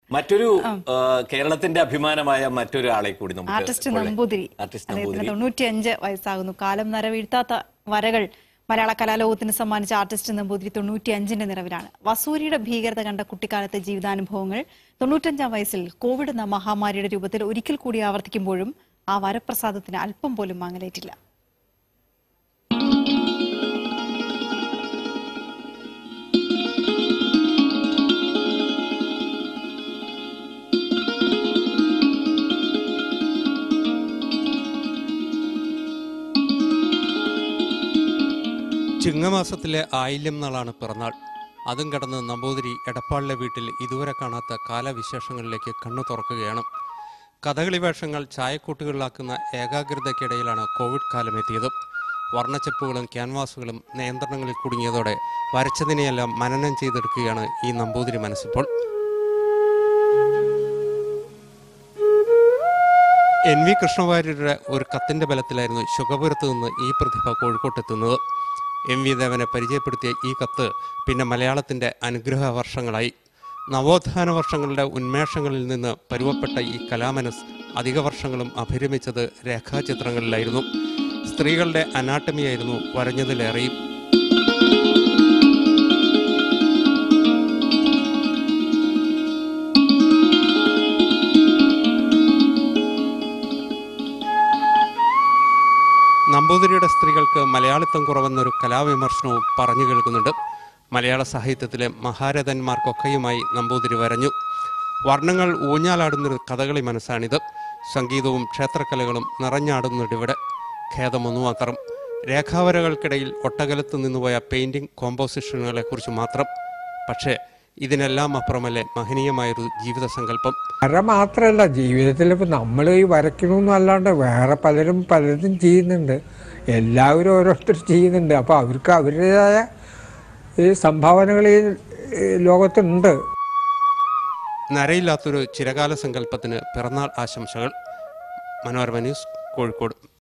മറ്റൊരു ആ, കേരളത്തിന്റെ അഭിമാനമായ മറ്റൊരു ആളെ കൂടി നമുക്ക് ആർട്ടിസ്റ്റ് ഇപ്പോൾ- നമ്പൂതിരി ആർട്ടിസ്റ്റ് അദ്ദേഹത്തിന് നമ്പൂതിരി തൊണ്ണൂറ്റിയഞ്ച് വയസ്സാകുന്നു കാലം നര വീഴ്ത്താത്ത വരകൾ മലയാള കലാലോകത്തിന് സമ്മാനിച്ച ആർട്ടിസ്റ്റ് നമ്പൂതിരി തൊണ്ണൂറ്റിയഞ്ചിന്റെ നിറവിലാണ് വസൂരിയുടെ ഭീകരത കണ്ട കുട്ടിക്കാലത്തെ ജീവിതാനുഭവങ്ങൾ തൊണ്ണൂറ്റഞ്ചാം വയസ്സിൽ കോവിഡ് എന്ന മഹാമാരിയുടെ രൂപത്തിൽ ഒരിക്കൽ കൂടി ആവർത്തിക്കുമ്പോഴും ആ വരപ്രസാദത്തിന് അല്പം പോലും മങ്ങലേറ്റില്ല ചിങ്ങമാസത്തിലെ ആയില്യം നാളാണ് പിറന്നാൾ അതും കടന്ന് നമ്പൂതിരി എടപ്പാളിലെ വീട്ടിൽ ഇതുവരെ കാണാത്ത കാലവിശേഷങ്ങളിലേക്ക് കണ്ണു തുറക്കുകയാണ് കഥകളി വേഷങ്ങൾ ചായക്കൂട്ടുകളിലാക്കുന്ന ഏകാഗ്രതയ്ക്കിടയിലാണ് കോവിഡ് കാലമെത്തിയത് വർണ്ണച്ചെപ്പുകളും ക്യാൻവാസുകളും നിയന്ത്രണങ്ങളിൽ കുടുങ്ങിയതോടെ വരച്ചതിനെയെല്ലാം മനനം ചെയ്തെടുക്കുകയാണ് ഈ നമ്പൂതിരി മനസ്സിപ്പോൾ എൻ വി കൃഷ്ണവാര്യരുടെ ഒരു കത്തിന്റെ ബലത്തിലായിരുന്നു ശുഗപുരത്ത് നിന്ന് ഈ പ്രതിഭ കോഴിക്കോട്ടെത്തുന്നത് എം വി ദേവനെ പരിചയപ്പെടുത്തിയ ഈ കത്ത് പിന്നെ മലയാളത്തിന്റെ അനുഗ്രഹ വർഷങ്ങളായി നവോത്ഥാന വർഷങ്ങളുടെ ഉന്മേഷങ്ങളിൽ നിന്ന് പരുവപ്പെട്ട ഈ കലാമനസ് അധിക വർഷങ്ങളും അഭിരമിച്ചത് രേഖാചിത്രങ്ങളിലായിരുന്നു സ്ത്രീകളുടെ അനാട്ടമിയായിരുന്നു വരഞ്ഞതിലേറെയും നമ്പൂതിരിയുടെ സ്ത്രീകൾക്ക് മലയാളിത്തം കുറവെന്നൊരു കലാവിമർശനവും പറഞ്ഞു കേൾക്കുന്നുണ്ട് മലയാള സാഹിത്യത്തിലെ മഹാരഥന്മാർക്കൊക്കെയുമായി നമ്പൂതിരി വരഞ്ഞു വർണ്ണങ്ങൾ ഊഞ്ഞാലാടുന്നൊരു കഥകളി മനസ്സാണിത് സംഗീതവും ക്ഷേത്രകലകളും നിറഞ്ഞാടുന്നുണ്ടിവിടെ ഖേദമൊന്നു മാത്രം രേഖാവരകൾക്കിടയിൽ ഒട്ടകലത്ത് നിന്നുപോയ പെയിന്റിംഗ് കോമ്പോസിഷനുകളെക്കുറിച്ച് മാത്രം പക്ഷേ ഇതിനെല്ലാം അപ്പുറമല്ലേ മഹനീയമായൊരു ജീവിത സങ്കല്പം വര മാത്രമല്ല ജീവിതത്തിൽ ഇപ്പം നമ്മൾ ഈ വരയ്ക്കണമെന്നും അല്ലാണ്ട് വേറെ പലരും പലതും ചെയ്യുന്നുണ്ട് എല്ലാവരും ഓരോരുത്തർ ചെയ്യുന്നുണ്ട് അപ്പോൾ അവർക്ക് അവരുടേതായ ഈ സംഭാവനകൾ ഈ ഈ ലോകത്തുണ്ട് നരയില്ലാത്തൊരു ചിരകാല സങ്കല്പത്തിന് പിറന്നാൾ ആശംസകൾ മനോരമ ന്യൂസ് കോഴിക്കോട്